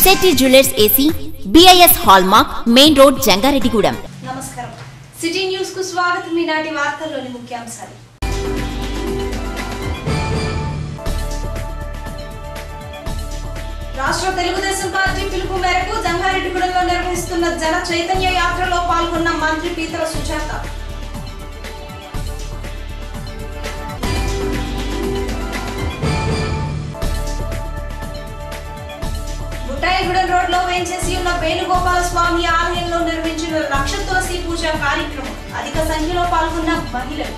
Shetty jewellers AC BIS hallmark main road Jangareddygudem నమస్కారం city news కు స్వాగతం ఈనాటి వార్తల్లోని ముఖ్యాంశాలు రాష్ట్ర తెలుగుదేశం పార్టీ పిలుపు మేరకు జంగారెడ్డిగూడెంలో నిర్వహిస్తున్న జన చైతన్య యాత్రలో పాల్గొన్న మంత్రి పీతల సుజాత బుట్టాయిగూడెం రోడ్ లో వేంచేసి ఉన్న వేణుగోపాల స్వామి ఆలయంలో నిర్మించిన లక్ష తులసి పూజ కార్యక్రమం అధిక సంఖ్యలో పాల్గొన్న మహిళలు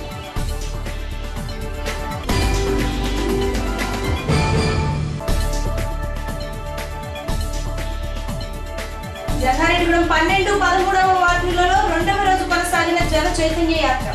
జంగారెడ్డిగూడెం పన్నెండు పదమూడవ వార్డులలో రెండవ రోజు కొనసాగిన జన చైతన్య యాత్ర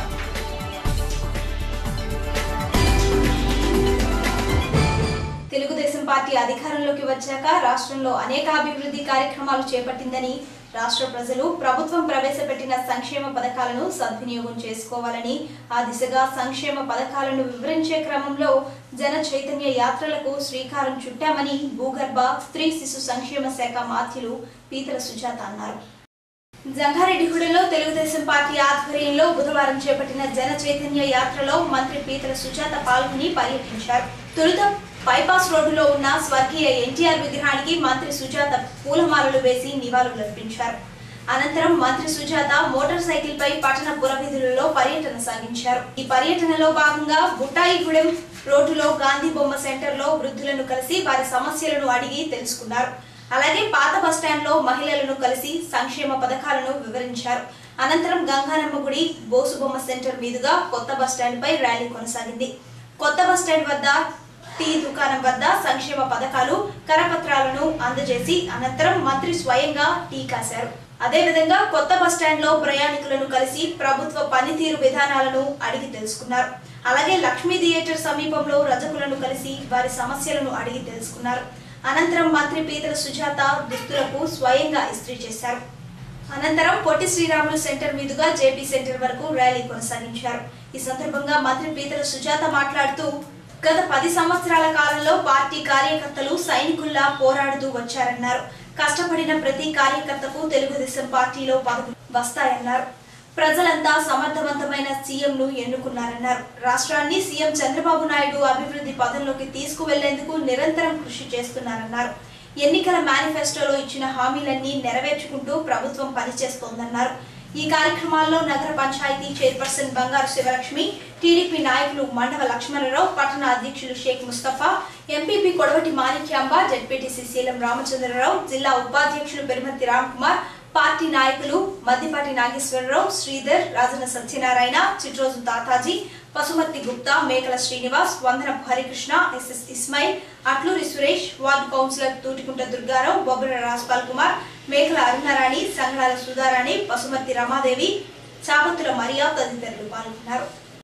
తెలుగుదేశం పార్టీ అధికారంలోకి వచ్చాక రాష్ట్రంలో అనేక అభివృద్ధి కార్యక్రమాలు చేపట్టిందని రాష్ట్ర ప్రజలు ప్రభుత్వం ప్రవేశపెట్టిన సంక్షేమ పథకాలను సద్వినియోగం చేసుకోవాలని ఆ దిశగా సంక్షేమ పథకాలను వివరించే క్రమంలో జన చైతన్య యాత్రలకు శ్రీకారం చుట్టామని భూగర్భ స్త్రీ శిశు సంక్షేమ శాఖ మాధ్యులు పీతల సుజాత అన్నారు జంగారెడ్డిగూడెంలో తెలుగుదేశం పార్టీ ఆధ్వర్యంలో బుధవారం చేపట్టిన జన చైతన్య యాత్రలో మంత్రి పీతల సుజాత పాల్గొని పర్యటించారు తొలుత బైపాస్ రోడ్డులో ఉన్న స్వర్గీయ ఎన్టీఆర్ విగ్రహానికి మంత్రి సుజాత పూలమాలలు వేసి నివాళులర్పించారు అనంతరం మంత్రి సుజాత మోటార్ సైకిల్ పై పట్టణ పురవీధులలో పర్యటన సాగించారు ఈ పర్యటనలో భాగంగా బుట్టాయిగూడెం రోడ్డులో గాంధీ బొమ్మ సెంటర్ లో వృద్ధులను కలిసి వారి సమస్యలను అడిగి తెలుసుకున్నారు అలాగే పాత బస్టాండ్ లో మహిళలను కలిసి సంక్షేమ పథకాలను వివరించారు అనంతరం గంగానమ్మ గుడి బోసుబొమ్మ సెంటర్ మీదుగా కొత్త బస్టాండ్ పై ర్యాలీ కొనసాగింది కొత్త బస్టాండ్ వద్ద టీ దుకాణం వద్ద సంక్షేమ పథకాలు కరపత్రాలను అందజేసి అనంతరం మంత్రి స్వయంగా టీ కాశారు అదేవిధంగా కొత్త బస్టాండ్ లో ప్రయాణికులను కలిసి ప్రభుత్వ పనితీరు విధానాలను అడిగి తెలుసుకున్నారు అలాగే లక్ష్మీ థియేటర్ సమీపంలో రజకులను కలిసి వారి సమస్యలను అడిగి తెలుసుకున్నారు అనంతరం మంత్రి పీతల సుజాత దుస్తులకు స్వయంగా ఇస్త్రీ చేశారు అనంతరం పొట్టి శ్రీరాములు సెంటర్ మీదుగా జేపీ సెంటర్ వరకు ర్యాలీ కొనసాగించారు ఈ సందర్భంగా మంత్రి పీతల సుజాత మాట్లాడుతూ గత పది సంవత్సరాల కాలంలో పార్టీ కార్యకర్తలు సైనికుల్లా పోరాడుతూ వచ్చారన్నారు కష్టపడిన ప్రతి కార్యకర్తకు తెలుగుదేశం పార్టీలో పదవులు వస్తాయన్నారు ప్రజలంతా సమర్థవంతమైన సీఎం ను ఎన్నుకున్నారన్నారు రాష్ట్రాన్ని సీఎం చంద్రబాబు నాయుడు అభివృద్ధి పదంలోకి తీసుకువెళ్లేందుకు నిరంతరం కృషి చేస్తున్నారన్నారు ఎన్నికల మేనిఫెస్టోలో ఇచ్చిన హామీలన్నీ నెరవేర్చుకుంటూ ప్రభుత్వం పనిచేస్తోందన్నారు ఈ కార్యక్రమాల్లో నగర పంచాయతీ చైర్పర్సన్ బంగారు శివలక్ష్మి టీడీపీ నాయకులు మండవ లక్ష్మణరావు పట్టణ అధ్యక్షులు షేక్ ముస్తఫా ఎంపీపీ కొడవటి మాణిక్యాంబ జడ్పీటీసీ శీలం రామచంద్రరావు జిల్లా ఉపాధ్యక్షులు పెరుమతి రామ్కుమార్ పార్టీ నాయకులు మద్దిపాటి నాగేశ్వరరావు శ్రీధర్ రాజన Satyanarayana చిట్రోజు Tataji Pasumathi Gupta Mekala Srinivas Vandana Harikrishna SS Ismail Atluri Suresh ward councillor Tutikunta Durgarao Bobbara Rajpal Kumar మేకల అరుణారాణి సంగళాల సుధారాణి పశుమతి రమాదేవి చాపత్తుల మరియా తదితరులు పాల్గొన్నారు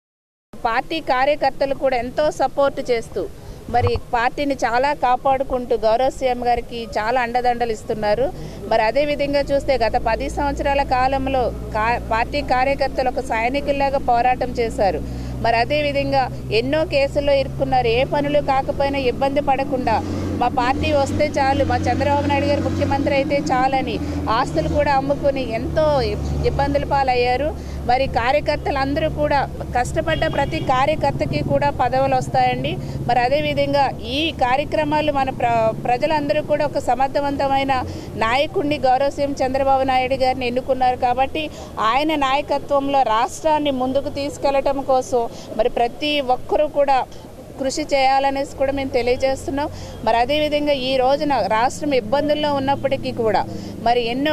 పార్టీ కార్యకర్తలు కూడా ఎంతో సపోర్ట్ చేస్తూ మరి పార్టీని చాలా కాపాడుకుంటూ గౌరవ సీఎం గారికి చాలా అండదండలు ఇస్తున్నారు మరి అదే విధంగా చూస్తే గత పది సంవత్సరాల కాలంలో కా పార్టీ కార్యకర్తలు ఒక సైనికుల్లాగా పోరాటం చేశారు మరి అదే విధంగా ఎన్నో కేసుల్లో ఇరుక్కున్నారు ఏ పనులు కాకపోయినా ఇబ్బంది పడకుండా మా పార్టీ వస్తే చాలు మా చంద్రబాబు నాయుడు గారు ముఖ్యమంత్రి అయితే చాలని ఆస్తులు కూడా అమ్ముకుని ఎంతో ఇబ్బందుల పాలయ్యారు మరి కార్యకర్తలు అందరూ కూడా కష్టపడ్డ ప్రతి కార్యకర్తకి కూడా పదవులు వస్తాయండి మరి అదేవిధంగా ఈ కార్యక్రమాలు మన ప్ర ప్రజలందరూ కూడా ఒక సమర్థవంతమైన నాయకుడిని గౌరవ సీఎం చంద్రబాబు నాయుడు గారిని ఎన్నుకున్నారు కాబట్టి ఆయన నాయకత్వంలో రాష్ట్రాన్ని ముందుకు తీసుకెళ్లటం కోసం మరి ప్రతి ఒక్కరూ కూడా కృషి చేయాలనేసి కూడా మేము తెలియజేస్తున్నాం మరి అదేవిధంగా ఈ రోజున రాష్ట్రం ఇబ్బందుల్లో ఉన్నప్పటికీ కూడా మరి ఎన్నో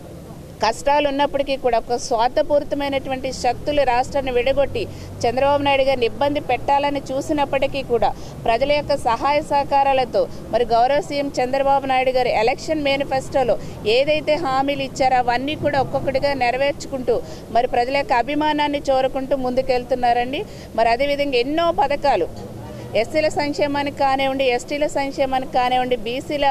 కష్టాలు ఉన్నప్పటికీ కూడా ఒక స్వార్థపూరితమైనటువంటి శక్తులు రాష్ట్రాన్ని విడగొట్టి చంద్రబాబు నాయుడు గారిని ఇబ్బంది పెట్టాలని చూసినప్పటికీ కూడా ప్రజల యొక్క సహాయ సహకారాలతో మరి గౌరవ సీఎం చంద్రబాబు నాయుడు గారు ఎలక్షన్ మేనిఫెస్టోలో ఏదైతే హామీలు ఇచ్చారో అవన్నీ కూడా ఒక్కొక్కటిగా నెరవేర్చుకుంటూ మరి ప్రజల యొక్క అభిమానాన్ని కోరుకుంటూ ముందుకెళ్తున్నారండి మరి అదేవిధంగా ఎన్నో పథకాలు ఎస్సీల సంక్షేమానికి కానివ్వండి ఎస్టీల సంక్షేమానికి కానివ్వండి బీసీల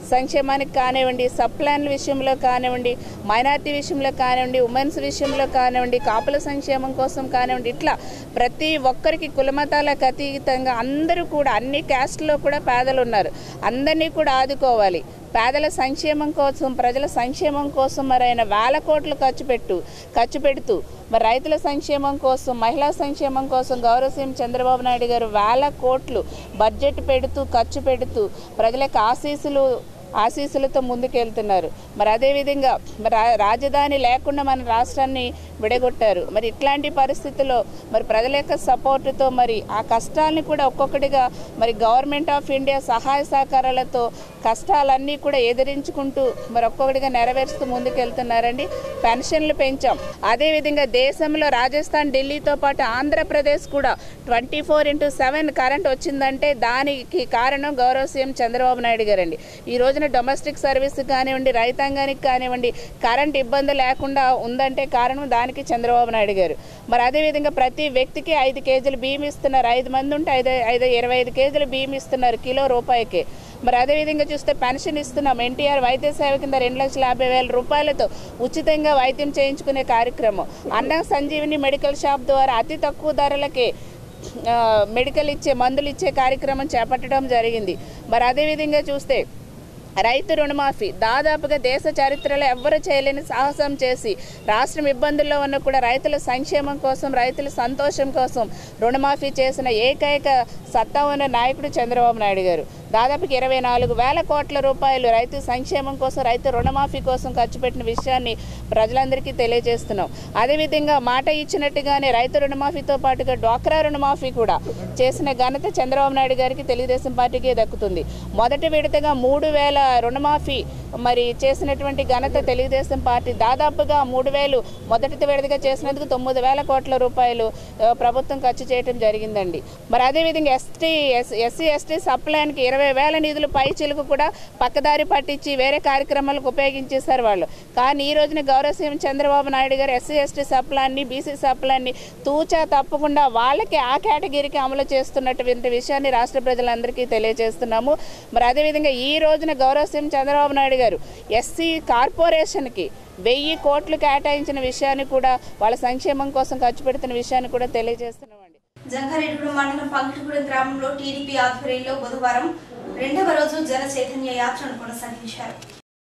సంక్షేమానికి కానివ్వండి సబ్ ప్లాన్ల విషయంలో కానివ్వండి మైనార్టీ విషయంలో కానివ్వండి ఉమెన్స్ విషయంలో కానివ్వండి కాపుల సంక్షేమం కోసం కానివ్వండి ఇట్లా ప్రతి ఒక్కరికి కులమతాలకు అతీతంగా అందరూ కూడా అన్ని క్యాస్ట్లో కూడా పేదలు ఉన్నారు అందరినీ కూడా ఆదుకోవాలి పేదల సంక్షేమం కోసం ప్రజల సంక్షేమం కోసం మరి ఆయన వేల కోట్లు ఖర్చు పెట్టు ఖర్చు పెడుతూ మరి రైతుల సంక్షేమం కోసం మహిళా సంక్షేమం కోసం గౌరవ సీఎం చంద్రబాబు నాయుడు గారు వేల కోట్లు బడ్జెట్ పెడుతూ ఖర్చు పెడుతూ ప్రజలకు ఆశీస్సులు ఆశీస్సులతో ముందుకెళ్తున్నారు మరి అదేవిధంగా మరి రా- రాజధాని లేకుండా మన రాష్ట్రాన్ని విడగొట్టారు మరి ఇట్లాంటి పరిస్థితుల్లో మరి ప్రజల యొక్క సపోర్టుతో మరి ఆ కష్టాలని కూడా ఒక్కొక్కటిగా మరి గవర్నమెంట్ ఆఫ్ ఇండియా సహాయ సహకారాలతో కష్టాలన్నీ కూడా ఎదిరించుకుంటూ మరి ఒక్కొక్కటిగా నెరవేరుస్తూ ముందుకెళ్తున్నారండి పెన్షన్లు పెంచాం అదేవిధంగా దేశంలో రాజస్థాన్ ఢిల్లీతో పాటు ఆంధ్రప్రదేశ్ కూడా twenty four into seven current వచ్చిందంటే దానికి కారణం గౌరవ సీఎం చంద్రబాబు నాయుడు గారండి ఈ రోజున డొమెస్టిక్ సర్వీస్ కానివ్వండి రైతాంగానికి కానివ్వండి కరెంట్ ఇబ్బంది లేకుండా ఉందంటే కారణం దానికి చంద్రబాబు నాయుడు గారు మరి అదేవిధంగా ప్రతి వ్యక్తికి ఐదు కేజీలు బియ్యం ఇస్తున్నారు ఐదు మంది ఉంటే ఐదు ఐదు ఇరవై ఐదు కేజీలు బియ్యం ఇస్తున్నారు కిలో రూపాయికి మరి అదేవిధంగా చూస్తే పెన్షన్ ఇస్తున్నాం ఎన్టీఆర్ వైద్య సేవ కింద రెండు లక్షల యాభై వేల రూపాయలతో ఉచితంగా వైద్యం చేయించుకునే కార్యక్రమం అన్న సంజీవిని మెడికల్ షాప్ ద్వారా అతి తక్కువ ధరలకే ఆ, మెడికల్ ఇచ్చే మందులు ఇచ్చే కార్యక్రమం చేపట్టడం జరిగింది మరి అదేవిధంగా చూస్తే రైతు రుణమాఫీ దాదాపుగా దేశ చరిత్రలో ఎవ్వరు చేయలేని సాహసం చేసి రాష్ట్రం ఇబ్బందుల్లో ఉన్న కూడా రైతుల సంక్షేమం కోసం రైతుల సంతోషం కోసం రుణమాఫీ చేసిన ఏకైక సత్తా ఉన్న నాయకుడు చంద్రబాబు నాయుడు గారు దాదాపు ఇరవై నాలుగు వేల కోట్ల రూపాయలు రైతు సంక్షేమం కోసం రైతు రుణమాఫీ కోసం ఖర్చు పెట్టిన విషయాన్ని ప్రజలందరికీ తెలియజేస్తున్నాం అదేవిధంగా మాట ఇచ్చినట్టుగానే రైతు రుణమాఫీతో పాటుగా డ్వాక్రా రుణమాఫీ కూడా చేసిన ఘనత చంద్రబాబు నాయుడు గారికి తెలుగుదేశం పార్టీకి దక్కుతుంది మొదటి విడతగా మూడు వేల రుణమాఫీ మరి చేసినటువంటి ఘనత తెలుగుదేశం పార్టీ దాదాపుగా మూడు వేలు మొదటి విడతగా చేసినందుకు తొమ్మిది వేల కోట్ల రూపాయలు ఆ, ప్రభుత్వం ఖర్చు చేయడం జరిగిందండి మరి అదేవిధంగా ఎస్టీ ఎస్సీ ఎస్టీ సప్లాన్కి ఇరవై వేల నిధులు పై చిలుకు కూడా పక్కదారి పట్టించి వేరే కార్యక్రమాలకు ఉపయోగించేశారు వాళ్ళు కానీ ఈ రోజున గౌరవ CM Chandrababu Naidu garu SC ST సప్లాన్ని బీసీ సప్లాన్ని తూచా తప్పకుండా వాళ్ళకి ఆ కేటగిరీకి అమలు చేస్తున్నటువంటి విషయాన్ని రాష్ట్ర ప్రజలందరికీ తెలియజేస్తున్నాము మరి అదేవిధంగా ఈ రోజున గౌరవ సీఎం చంద్రబాబు నాయుడు గారు ఎస్సీ కార్పొరేషన్కి వెయ్యి కోట్లు కేటాయించిన విషయాన్ని కూడా వాళ్ళ సంక్షేమం కోసం ఖర్చు పెడుతున్న విషయాన్ని కూడా తెలియజేస్తున్నామండి జంగారెడ్డిగూడెం మండలం పంకటగూడెం గ్రామంలో టీడీపీ ఆధ్వర్యంలో బుధవారం రెండవ రోజు జన చైతన్య యాత్రను కొనసాగించారు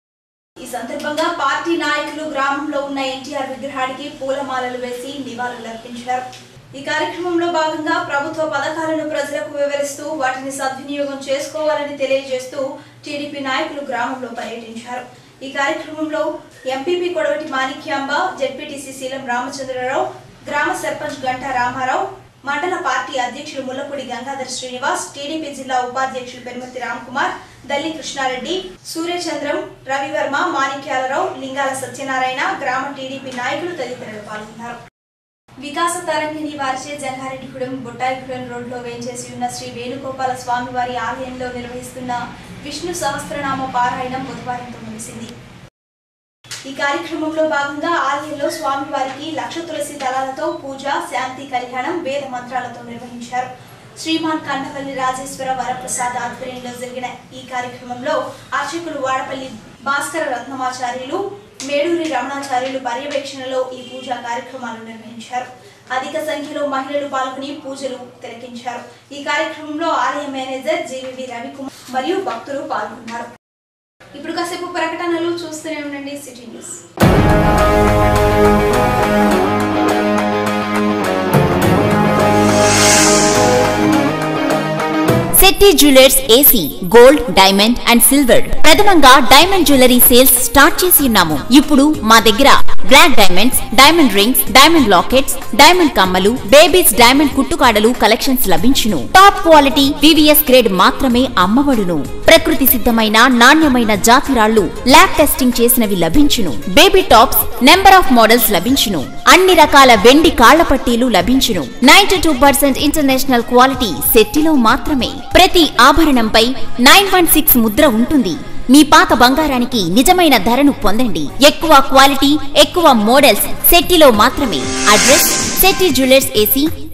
ఈ సందర్భంగా పార్టీ నాయకులు గ్రామంలో ఉన్న ఎన్టీఆర్ విగ్రహానికి పూలమాలలు వేసి నివాళులర్పించారు ఈ కార్యక్రమంలో భాగంగా ప్రభుత్వ పథకాలను ప్రజలకు వివరిస్తూ వాటిని సద్వినియోగం చేసుకోవాలని తెలియజేస్తూ టీడీపీ నాయకులు గ్రామంలో పర్యటించారు ఈ కార్యక్రమంలో ఎంపీపీ కొడవటి మాణిక్యాంబ జెడ్పీటీసీ శీలం రామచంద్రరావు గ్రామ సర్పంచ్ గంటా రామారావు మండల పార్టీ అధ్యక్షులు ముల్లపూడి గంగాధర్ శ్రీనివాస్ టీడీపీ జిల్లా ఉపాధ్యక్షులు పెరుమతి రామ్కుమార్ దల్లి కృష్ణారెడ్డి సూర్యచంద్రం రవివర్మ మాణిక్యాలరావు లింగాల సత్యనారాయణ గ్రామ టీడీపీ నాయకులు తదితరులు పాల్గొన్నారు వికాస తరంగిణి వారిచే జంగారెడ్డిగూడెం బుట్టాయిగూడెం రోడ్లో వేంచేసి ఉన్న శ్రీ వేణుగోపాల స్వామివారి ఆలయంలో నిర్వహిస్తున్న విష్ణు సహస్రనామ పారాయణం బుధవారంతో ముగిసింది ఈ కార్యక్రమంలో భాగంగా ఆలయంలో స్వామివారికి లక్ష తులసి దళాలతో పూజ శాంతి కళ్యాణం వేద మంత్రాలతో నిర్వహించారు శ్రీమాన్ కన్నపల్లి రాజేశ్వర వరప్రసాద్ ఆధ్వర్యంలో జరిగిన ఈ కార్యక్రమంలో అర్చకులు వాడపల్లి భాస్కర రత్నమాచార్యులు మేడూరి రమణాచార్యులు పర్యవేక్షణలో ఈ పూజా కార్యక్రమాలు నిర్వహించారు అధిక సంఖ్యలో మహిళలు పాల్గొని పూజలు తిలకించారు ఈ కార్యక్రమంలో ఆలయ మేనేజర్ జీవీవి రవికుమార్ మరియు భక్తులు పాల్గొన్నారు ఇప్పుడు కాసేపు ప్రకటనలు చూస్తూనే ఉండండి city news Shetty jewellers AC gold diamond and silver ప్రథమంగా డైమండ్ జ్యువెలరీ సేల్స్ స్టార్ట్ చేసి ఉన్నాము ఇప్పుడు మా దగ్గర black diamonds diamond rings diamond lockets diamond కమ్మలు బేబీస్ డైమండ్ కుట్టుకాడలు కలెక్షన్స్ లభించును టాప్ క్వాలిటీ వివిఎస్ గ్రేడ్ మాత్రమే అమ్మబడును ప్రకృతి సిద్ధమైన నాణ్యమైన జాతిరాళ్లు ల్యాబ్ టెస్టింగ్ చేసినవి లభించును baby tops number of models లభించును అన్ని రకాల వెండి కాళ్ల పట్టీలు లభించును ninety two percent international quality సెట్టిలో మాత్రమే ప్రతి ఆభరణంపై నైన్ వన్ సిక్స్ ముద్ర ఉంటుంది మీ పాత బంగారానికి నిజమైన ధరను పొందండి ఎక్కువ క్వాలిటీ ఎక్కువ మోడల్స్ సెట్టిలో మాత్రమే address Shetty jewellers AC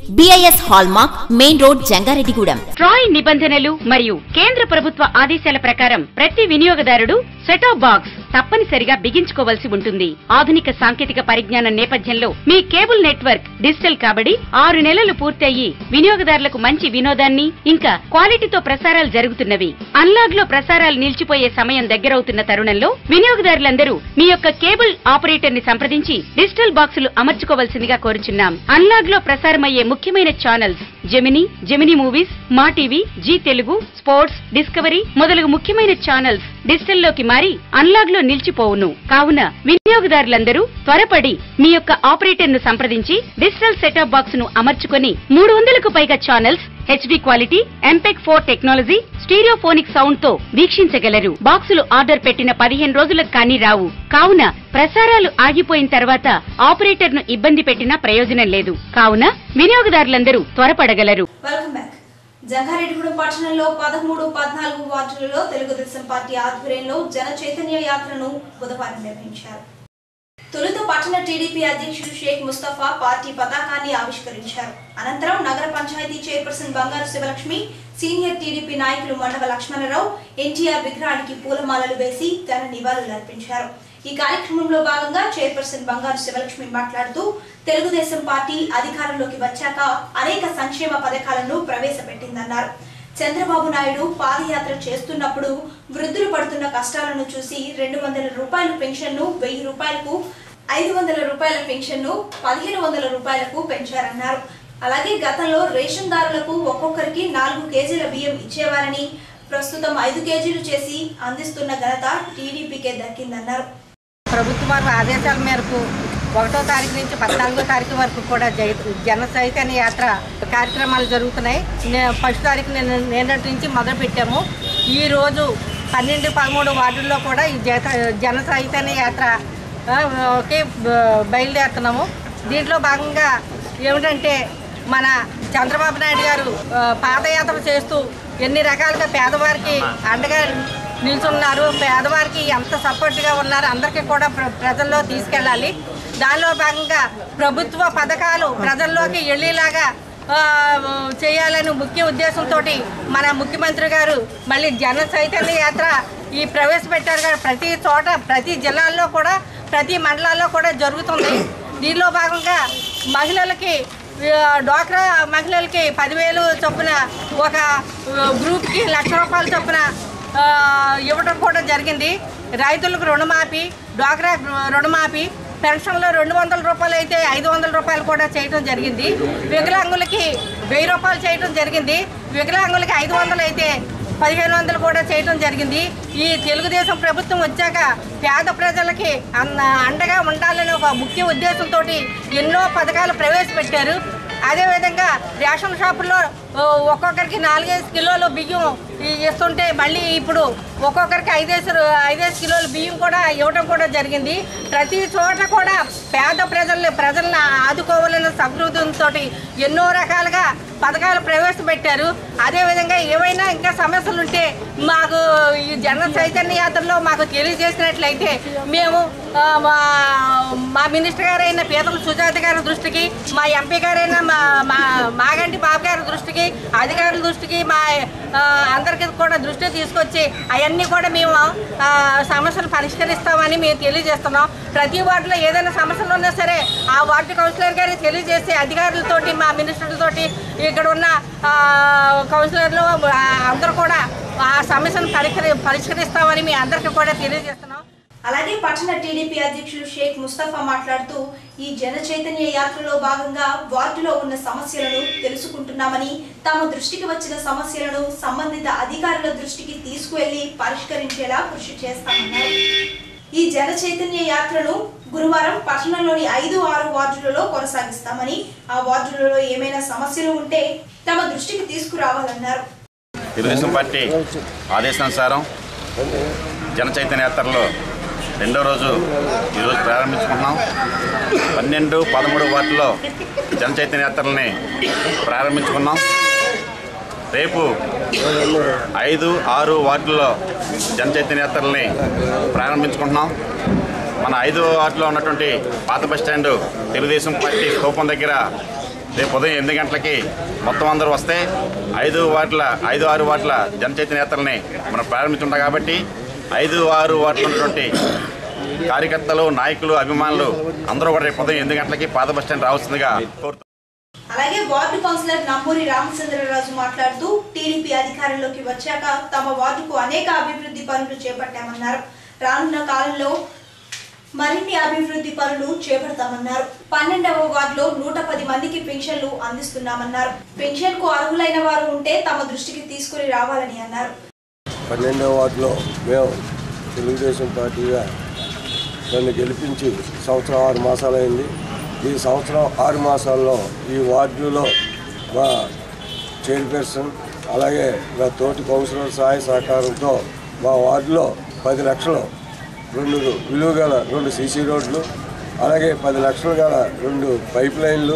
BIS hallmark main road Jangareddygudem TRAI నిబంధనలు మరియు కేంద్ర ప్రభుత్వ ఆదేశాల ప్రకారం ప్రతి వినియోగదారుడు సెటాప్ బాక్స్ తప్పనిసరిగా బిగించుకోవాల్సి ఉంటుంది ఆధునిక సాంకేతిక పరిజ్ఞానం నేపథ్యంలో మీ కేబుల్ నెట్వర్క్ డిజిటల్ కాబడి ఆరు నెలలు పూర్తయి వినియోగదారులకు మంచి వినోదాన్ని ఇంకా క్వాలిటీతో ప్రసారాలు జరుగుతున్నవి అన్లాగ్ లో ప్రసారాలు నిలిచిపోయే సమయం దగ్గరవుతున్న తరుణంలో వినియోగదారులందరూ మీ యొక్క కేబుల్ ఆపరేటర్ ని సంప్రదించి డిజిటల్ బాక్సులు అమర్చుకోవాల్సిందిగా కోరుచున్నాం అన్లాగ్ లో ప్రసారమయ్యే ముఖ్యమైన channels Gemini Gemini movies Maa TV Zee Telugu sports discovery మొదలగు ముఖ్యమైన ఛానల్స్ డిజిటల్ లోకి మారి అన్లాగ్ లో నిలిచిపోవును కావున వినియోగదారులందరూ త్వరపడి మీ యొక్క ఆపరేటర్ ను సంప్రదించి డిజిటల్ సెటప్ బాక్స్ ను అమర్చుకొని మూడు వందలకు పైగా channels HD quality MPEG four technology stereophonic sound తో వీక్షించగలరు బాక్సులు ఆర్డర్ పెట్టిన పదిహేను రోజులకు కానీ రావు కావున ప్రసారాలు ఆగిపోయిన తర్వాత ఆపరేటర్ ను ఇబ్బంది పెట్టినా ప్రయోజనం లేదు కావున వినియోగదారులందరూ త్వరపడగలరు వెల్కమ్ బ్యాక్ జంగారెడ్డిగూడెం పట్టణంలో పదమూడు పద్నాలుగు వార్డులలో తెలుగుదేశం పార్టీ ఆధ్వర్యంలో జన చైతన్య యాత్రను బుధవారం నిర్వహించారు తొలుత పట్టణ టీడీపీ అధ్యక్షుడు షేక్ ముస్తఫా పార్టీ పతాకాన్ని ఆవిష్కరించారు అనంతరం నగర పంచాయతీ చైర్పర్సన్ బంగారు శివలక్ష్మి సీనియర్ టీడీపీ నాయకులు మండవ లక్ష్మణరావు ఎన్టీఆర్ విగ్రహానికి పూలమాలలు వేసి తన నివాళులు అర్పించారు ఈ కార్యక్రమంలో భాగంగా చైర్పర్సన్ బంగారు శివలక్ష్మి మాట్లాడుతూ తెలుగుదేశం పార్టీ అధికారంలోకి వచ్చాక అనేక సంక్షేమ పథకాలను ప్రవేశపెట్టిందన్నారు చంద్రబాబు నాయుడు పాదయాత్ర చేస్తున్నప్పుడు వృద్ధులు పడుతున్న కష్టాలను చూసి రెండు వందల రూపాయల పెన్షన్ను వెయ్యి రూపాయలకు ఐదు వందల రూపాయల పెన్షన్ను పదిహేను వందల రూపాయలకు పెంచారన్నారు అలాగే గతంలో రేషన్దారులకు ఒక్కొక్కరికి నాలుగు కేజీల బియ్యం ఇచ్చేవారని ప్రస్తుతం ఐదు కేజీలు చేసి అందిస్తున్న ఘనత టీడీపీకే దక్కిందన్నారు ప్రభుత్వ వారి ఆదేశాల మేరకు ఒకటో తారీఖు నుంచి పద్నాలుగో తారీఖు వరకు కూడా జై జన చైతన్య యాత్ర కార్యక్రమాలు జరుగుతున్నాయి నే- ఫస్ట్ తారీఖు నేను నిన్నటి నుంచి మొదలు పెట్టాము ఈరోజు పన్నెండు పదమూడు వార్డుల్లో కూడా ఈ జత జన చైతన్య యాత్ర ఆ, కి బ- బయలుదేరుతున్నాము దీంట్లో భాగంగా ఏమిటంటే మన చంద్రబాబు నాయుడు గారు ఆ, పాదయాత్ర చేస్తూ ఎన్ని రకాలుగా పేదవారికి అండగా నిల్చున్నారు పేదవారికి ఎంత సపోర్ట్గా ఉన్నారు అందరికీ కూడా ప్ర- ప్రజల్లో తీసుకెళ్ళాలి దానిలో భాగంగా ప్రభుత్వ పథకాలు ప్రజల్లోకి వెళ్ళేలాగా ఆ, చేయాలని ముఖ్య ఉద్దేశంతో మన ముఖ్యమంత్రి గారు మళ్ళీ జన చైతన్య యాత్ర ఈ ప్రవేశపెట్టారు కదా ప్రతి చోట ప్రతి జిల్లాల్లో కూడా ప్రతి మండలాల్లో కూడా జరుగుతుంది దీనిలో భాగంగా మహిళలకి ఆ, డ్వాక్రా మహిళలకి పదివేలు చొప్పున ఒక ఆ, గ్రూప్కి లక్ష రూపాయల చొప్పున ఆ, ఇవ్వడం కూడా జరిగింది రైతులకు రుణమాఫీ డ్వాక్రా రుణమాఫీ పెన్షన్లో రెండు వందల రూపాయలు అయితే ఐదు వందల రూపాయలు కూడా చేయడం జరిగింది వికలాంగులకి వెయ్యి రూపాయలు చేయడం జరిగింది వికలాంగులకి ఐదు వందలు అయితే పదిహేను వందలు కూడా చేయడం జరిగింది ఈ తెలుగుదేశం ప్రభుత్వం వచ్చాక పేద ప్రజలకి అన్న అండగా ఉండాలని ఒక ముఖ్య ఉద్దేశంతో ఎన్నో పథకాలు ప్రవేశపెట్టారు అదేవిధంగా రేషన్ షాపుల్లో ఓ, ఒక్కొక్కరికి నాలుగైదు కిలోలు బియ్యం ఈ- ఇస్తుంటే మళ్ళీ ఇప్పుడు ఒక్కొక్కరికి ఐదేసి రు- ఐదేసి కిలోల బియ్యం కూడా ఇవ్వడం కూడా జరిగింది ప్రతి చోట కూడా పేద ప్రజల్ని ప్రజల్ని ఆదుకోవాలన్న సంస్కృతంతో ఎన్నో రకాలుగా పథకాలు ప్రవేశపెట్టారు అదేవిధంగా ఏవైనా ఇంకా సమస్యలు ఉంటే మాకు ఈ జన చైతన్య యాత్రలో మాకు తెలియజేసినట్లయితే మేము ఆ, మా మా మినిస్టర్ గారైన పీతల సుజాత గారి దృష్టికి మా ఎంపీ గారైన మా మా మాగంటి బాబు గారి దృష్టికి అధికారుల దృష్టికి మా ఆ, అందరికీ కూడా దృష్టి తీసుకొచ్చి అవన్నీ కూడా మేము ఆ, సమస్యలు పరిష్కరిస్తామని మేము తెలియజేస్తున్నాం ప్రతి వార్డులో ఏదైనా సమస్యలు ఉన్నా సరే ఆ వార్డు కౌన్సిలర్ గారికి తెలియజేసి అధికారులతోటి మా మినిస్టర్లతోటి ఇక్కడ ఉన్న ఆ, కౌన్సిలర్లు ఆ, అందరూ కూడా ఆ సమస్యను పరిష్కరి పరిష్కరిస్తామని మీ అందరికీ కూడా తెలియజేస్తున్నాం అలాగే పట్టణ టీడీపీ అధ్యక్షులు షేక్ ముస్తఫా మాట్లాడుతూ ఈ జన చైతన్య యాత్రలో భాగంగా వార్డులో ఉన్న సమస్యలను తెలుసుకుంటున్నామని తమ దృష్టికి వచ్చిన సమస్యలను సంబంధిత అధికారుల దృష్టికి తీసుకువెళ్లి పరిష్కరించేలా కృషి చేస్తామన్నారు ఈ జన చైతన్య యాత్రను గురువారం పట్టణంలోని ఐదు ఆరు వార్డులలో కొనసాగిస్తామని ఆ వార్డులలో ఏమైనా సమస్యలు ఉంటే తమ దృష్టికి తీసుకురావాలన్నారు తెలుగుదేశం పార్టీ ఆదేశానుసారం జన చైతన్య యాత్రలో రెండో రోజు ఈరోజు ప్రారంభించుకుంటున్నాం పన్నెండు పదమూడు వార్డులో జన చైతన్య యాత్రల్ని ప్రారంభించుకున్నాం రేపు ఐదు ఆరు వార్డుల్లో జన చైతన్య యాత్రల్ని ప్రారంభించుకుంటున్నాం మన ఐదు వార్డులో ఉన్నటువంటి పాత బస్ స్టాండ్ తెలుగుదేశం పార్టీ స్థూపం దగ్గర రేపు ఉదయం ఎనిమిది గంటలకి మొత్తం అందరూ వస్తే ఐదు వార్డుల ఐదు ఆరు వార్డుల జన చైతన్య యాత్రల్ని మనం ప్రారంభించుంటాం కాబట్టి ఐదు ఆరు వార్డులు ఉన్నటువంటి కార్యకర్తలు నాయకులు అభిమానులు అందరూ కూడా రేపు ఉదయం ఎనిమిది గంటలకి పాత బస్ స్టాండ్ రావాల్సిందిగా కోరుతున్నాం అలాగే వార్డు కౌన్సిలర్ నంబూరి రామచంద్రరాజు మాట్లాడుతూ టీడీపీ అధికారంలోకి వచ్చాక తమ వార్డుకు అనేక అభివృద్ధి పనులు చేపట్టామన్నారు రానున్న కాలంలో మరిన్ని అభివృద్ధి పనులు చేపడతామన్నారు పన్నెండవ వార్డులో నూట పది మందికి పెన్షన్లు అందిస్తున్నామన్నారు పెన్షన్ కు అర్హులైన వారు ఉంటే తమ దృష్టికి తీసుకుని రావాలని అన్నారు పన్నెండవ వార్డులో మేము తెలుగుదేశం పార్టీగా నన్ను గెలిపించి సంవత్సరం ఆరు మాసాలైంది ఈ సంవత్సరం ఆరు మాసాల్లో ఈ వార్డులో మా చైర్పర్సన్ అలాగే మా తోటి కౌన్సిలర్ సహాయ సహకారంతో మా వార్డులో పది లక్షలు రెండు విలువ గల రెండు సీసీ రోడ్లు అలాగే పది లక్షలు గల రెండు పైప్ లైన్లు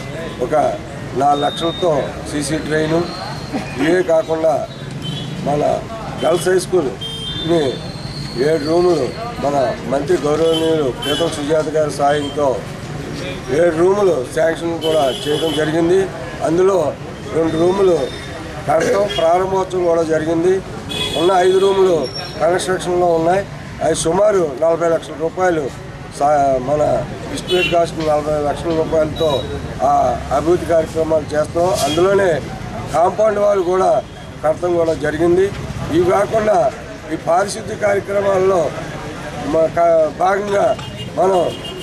ఒక నాలుగు లక్షలతో సీసీ ట్రైను ఇవే కాకుండా మన గర్ల్స్ హై స్కూల్ని ఏడు రూములు మన మంత్రి గౌరవనీయులు ప్రీతం సుజాత గారి సాయంతో ఏడు రూములు శాంక్షన్ కూడా చేయడం జరిగింది అందులో రెండు రూములు కడటం ప్రారంభోత్సవం కూడా జరిగింది ఉన్న ఐదు రూములు కన్స్ట్రక్షన్లో ఉన్నాయి అవి సుమారు నలభై లక్షల రూపాయలు సా మన ఎస్టిమేట్ కాస్ట్ నలభై లక్షల రూపాయలతో ఆ అభివృద్ధి కార్యక్రమాలు చేస్తాం అందులోనే కాంపౌండ్ వాళ్ళు కూడా కడతం కూడా జరిగింది ఇవి కాకుండా ఈ పారిశుద్ధ్య కార్యక్రమాల్లో మా కా- భాగంగా మనం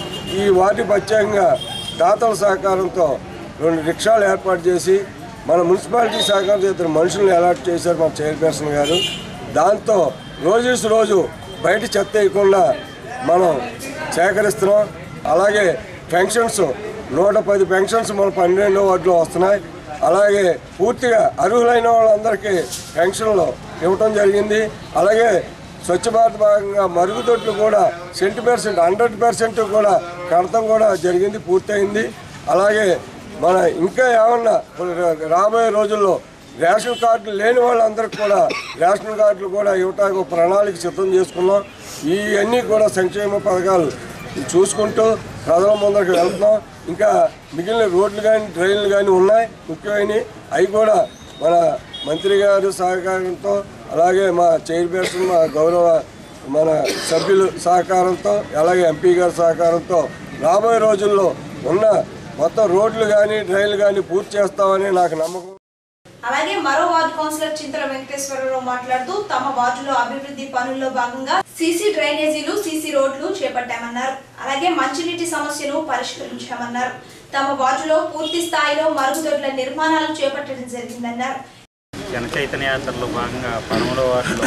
ఈ వార్డు ప్రత్యేకంగా దాతల సహకారంతో రెండు రిక్షాలు ఏర్పాటు చేసి మన మున్సిపాలిటీ సహకారంతో ఇద్దరు మనుషులను అలాట్ చేశారు మన చైర్పర్సన్ గారు దాంతో రోజు రోజు బయట చెత్త వేయకుండా మనం సేకరిస్తున్నాం అలాగే పెన్షన్స్ నూట పది పెన్షన్స్ మన పన్నెండో వార్డులో వస్తున్నాయి అలాగే పూర్తిగా అర్హులైన వాళ్ళందరికీ పెన్షన్లు ఇవ్వటం జరిగింది అలాగే స్వచ్ఛ భారత్ భాగంగా మరుగుదొడ్లు కూడా సెంటీ పర్సెంట్ హండ్రెడ్ పర్సెంట్ కూడా కడతం కూడా జరిగింది పూర్తయింది అలాగే మన ఇంకా ఏమన్నా రాబోయే రోజుల్లో రేషన్ కార్డులు లేని వాళ్ళందరికీ కూడా రేషన్ కార్డులు కూడా ఇవ్వటానికి ఒక ప్రణాళిక సిద్ధం చేసుకున్నాం ఇవన్నీ కూడా సంక్షేమ పథకాలు చూసుకుంటూ ప్రజల ముందరికి వెళ్తున్నాం ఇంకా మిగిలిన రోడ్లు కానీ డ్రైన్లు కానీ ఉన్నాయి ముఖ్యమైనవి అవి కూడా మన మంత్రి గారి సహకారంతో అలాగే మా చైర్పర్సన్ మా గౌరవ మన సభ్యులు సహకారంతో అలాగే ఎంపీ గారి సహకారంతో రాబోయే రోజుల్లో ఉన్న మొత్తం రోడ్లు కానీ డ్రైన్లు కానీ పూర్తి చేస్తామని నాకు నమ్మకం అలాగే మరో వార్డు కౌన్సిలర్ చింతల వెంకటేశ్వరరావు మాట్లాడుతూ తమ వార్డులో అభివృద్ధి పనుల్లో భాగంగా సీసీ డ్రైనేజీలు సీసీ రోడ్లు చేపట్టామన్నారు అలాగే మంచినీటి సమస్యను పరిష్కరించామన్నారు తమ వార్డులో పూర్తి స్థాయిలో మరుగుదొడ్ల నిర్మాణాలు చేపట్టడం జరిగిందన్నారు జన చైతన్య యాత్రలో భాగంగా పదమూడవ వార్డులో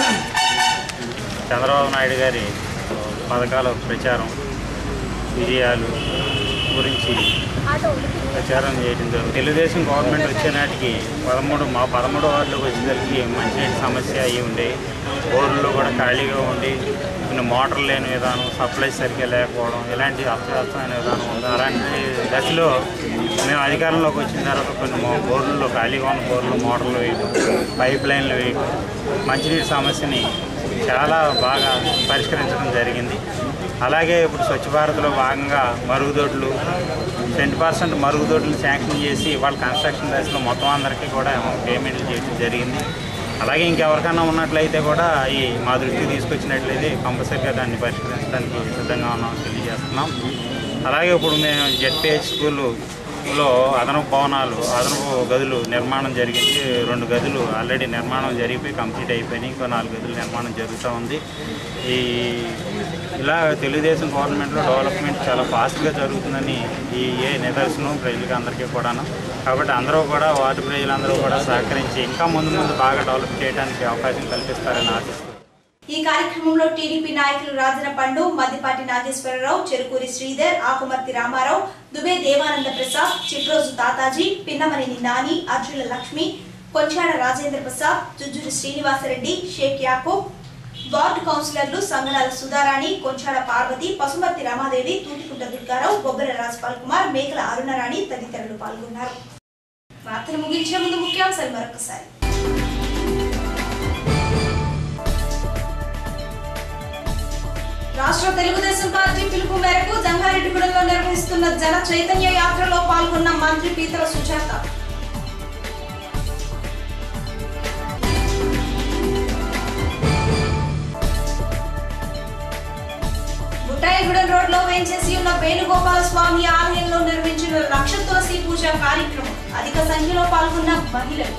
చంద్రబాబు నాయుడు గారి పథకాల ప్రచారం విజయాలు గురించి ప్రచారం చేయడం జరుగుతుంది తెలుగుదేశం గవర్నమెంట్ వచ్చే నాటికి పదమూడు మా పదమూడో వార్డులోకి వచ్చేసరికి మంచినీటి సమస్య అయి ఉండే బోర్డులు కూడా ఖాళీగా ఉండి కొన్ని మోటార్లు లేని విధానం సప్లై సరిగ్గా లేకపోవడం ఇలాంటి అస్తవ్యస్తమైన విధానం ఉంది అలాంటి దశలో మేము అధికారంలోకి వచ్చిన తర్వాత కొన్ని మో- బోర్డుల్లో ఖాళీగా ఉన్న బోర్డులు మోటార్లు వేయడం పైప్ లైన్లు వేయడం మంచినీటి సమస్యని చాలా బాగా పరిష్కరించడం జరిగింది అలాగే ఇప్పుడు స్వచ్ఛ భారత్లో భాగంగా మరుగుదొడ్లు టెన్ పర్సెంట్ మరుగుదొడ్లు శాంక్షన్ చేసి వాళ్ళ కన్స్ట్రక్షన్ దశలో మొత్తం అందరికీ కూడా పేమెంట్లు చేయడం జరిగింది అలాగే ఇంకెవరికైనా ఉన్నట్లయితే కూడా ఈ మా దృష్టికి తీసుకొచ్చినట్లయితే కంపల్సరీగా దాన్ని పరిష్కరించడానికి సిద్ధంగా ఉన్నాం తెలియజేస్తున్నాం అలాగే ఇప్పుడు మేము జెడ్పిహెచ్ స్కూల్లో అదనపు భవనాలు అదనపు గదులు నిర్మాణం జరిగింది రెండు గదులు ఆల్రెడీ నిర్మాణం జరిగిపోయి కంప్లీట్ అయిపోయినాయి ఇంకో నాలుగు గదులు నిర్మాణం జరుగుతూ ఉంది ఈ ఇలా తెలుగుదేశం గవర్నమెంట్లో డెవలప్మెంట్ చాలా ఫాస్ట్గా జరుగుతుందని ఈ ఏ నిదర్శనం ప్రజలకి అందరికీ కూడాను కాబట్టి అందరూ కూడా వార్డు ప్రజలందరూ కూడా సహకరించి ఇంకా ముందు ముందు బాగా డెవలప్ చేయడానికి అవకాశం కల్పిస్తారని ఆశిస్తున్నాను ఈ కార్యక్రమంలో టీడీపీ నాయకులు రాజన పండు మద్దిపాటి నాగేశ్వరరావు చెరుకూరి శ్రీధర్ ఆకుమర్తి రామారావు దుబే దేవానంద ప్రసాద్ చిట్రోజు తాతాజీ పిన్నమనేని నాని అర్జుల లక్ష్మి కొంచాడ రాజేంద్ర ప్రసాద్ జుజ్జురి శ్రీనివాసరెడ్డి షేక్ యాకూబ్ వార్డు కౌన్సిలర్లు సంగడాల సుధారాణి కొంచాడ పార్వతి పశుమర్తి రమాదేవి తూటికుంట దుర్గారావు బొబ్బర రాజ్పాల్ కుమార్ మేకల అరుణరాణి తదితరులు పాల్గొన్నారు వార్తలు ముగించే ముందు ముఖ్యాంశాలు మరొకసారి రాష్ట్ర తెలుగుదేశం పార్టీ పిలుపు మేరకు జంగారెడ్డిగూడెంలో నిర్వహిస్తున్న జన చైతన్య యాత్రలో పాల్గొన్న పాల్గొన్న మంత్రి పీతల సుజాత బుట్టాయిగూడెం రోడ్ లో వేంచేసి ఉన్న వేణుగోపాల స్వామి ఆలయంలో నిర్వహించిన లక్ష తులసి పూజ కార్యక్రమం అధిక సంఖ్యలో పాల్గొన్న మహిళలు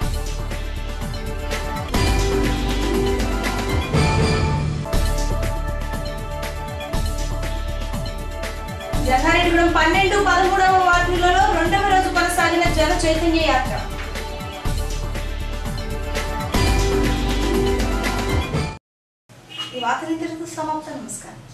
జంగారెడ్డిగూడెం పన్నెండు పదమూడవ వార్డులలో రెండవ రోజు కొనసాగిన జన చైతన్య యాత్ర ఈ వార్తలు ఇంతటితో సమాప్తం నమస్కారం